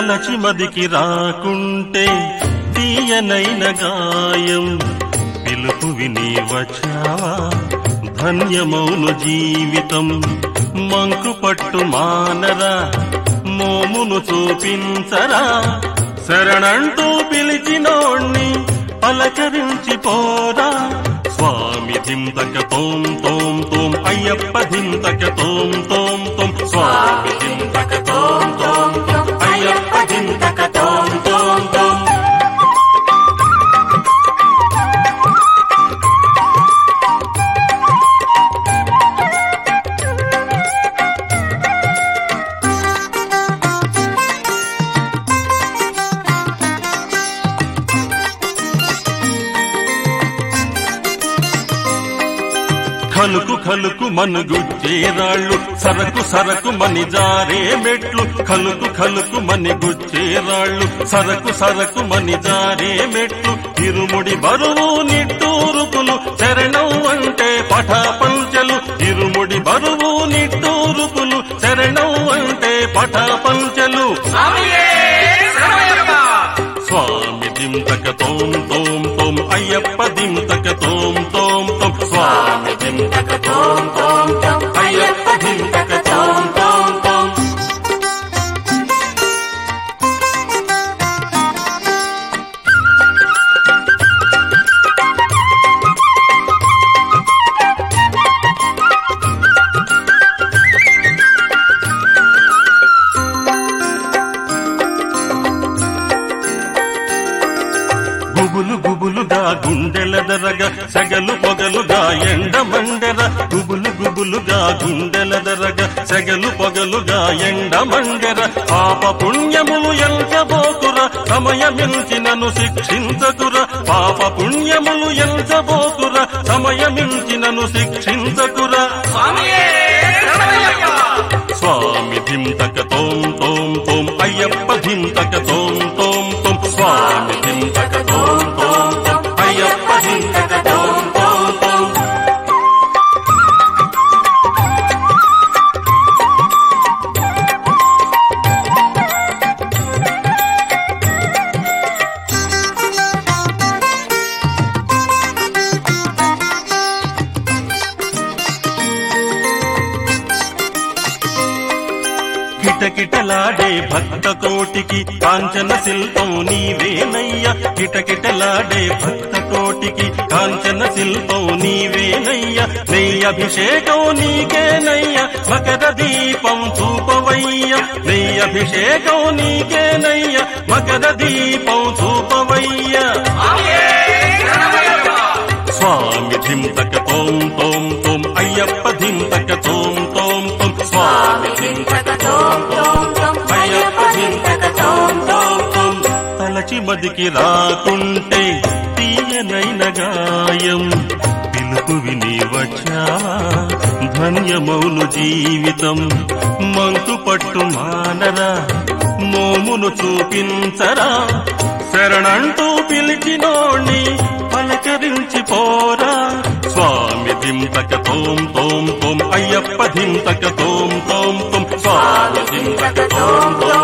తలచి మదికి రాకుంటే తీయనైన గాయం పిలుపు విని వచ్చావా ధన్యమౌను జీవితం మంకు పట్టు మానరా మోమును చూపించరా శరణంటూ పిలిచినోణ్ణి పలకరించి పోరా స్వామి ధింతక తోం తోం తోం అయ్యప్ప ధింతక తోం తోం తోం స్వామి ధింతక తోం తోం తోం అయ్యప్ప ధింతక తోం తోం తోం ఖలుకు ఖలుకు మనుగుచ్చే రాళ్ళు సరకు సరకు మని జారే మెట్లు ఖలుకు ఖలుకు మని గుచ్చే రాళ్ళు సరకు సరకు మని జారే మెట్లు ఇరుముడి బరువు నిట్టూరుపులు శరణం అంటే పఠా పంచలు ఇరుముడి బరువు నిట్టూరుపులు శరణం అంటే పఠా పంచలు స్వామి దింతక తోం తోం తోం అయ్యప్ప దింతక తోం తోం తోం స్వామి దింతక తోం తోం తోం అయ్యప్ప దింతక తోం తోం తోం గుబులు గుబులుగా గుండెల దరగ సెగలు పొగలుగా ఎండ మండెర గుబులు గుబులుగా గుండెల దరగ సెగలు పొగలుగా ఎండ మండెర పాప పుణ్యములు ఎంచబోకుర సమయమించినను శిక్షించకుర పాప పుణ్యములు ఎంచబోకుర సమయమించినను శిక్షించకుర స్వామి ధింతక తోం తోం తోం అయ్యప్ప ధింతక తోం తోం తోం స్వామి ధింతక తోం తోం తోం అయ్యప్ప ధింతక తోం తోం తోం కిటకిటలాడే భక్త కోటికి కాంచన శిల్పం నీవేనయ్య కిటకిటలాడే భక్త కోటికి కాంచన శిల్పం నీవేనయ్య నెయ్య అభిషేకం నీకేనయ్య మకర దీపం చూపవయ్య నెయ్య అభిషేకం నీకేనయ్య మకర దీపం చూపవయ్య స్వామి ధింతక తోం తోం తోం అయ్యప్ప ధింతక తోం తోం తోం స్వామి ధింతక తోం తోం తోం అయ్యప్ప ధింతక తోం తోం తోం తలచి మదికి రాకుంటే తీయనైన గాయం పిలుపు విని వచ్చావా ధన్యమౌను జీవితం మంకు పట్టు మానరా మోమును చూపించరా శరణంటూ పిలిచినోణ్ణి పలకరించి పోరా స్వామి ధింతక తోం తోం తోం అయ్యప్ప ధింతక తోం తోం తోం స్వామి ధింతక తోం తోం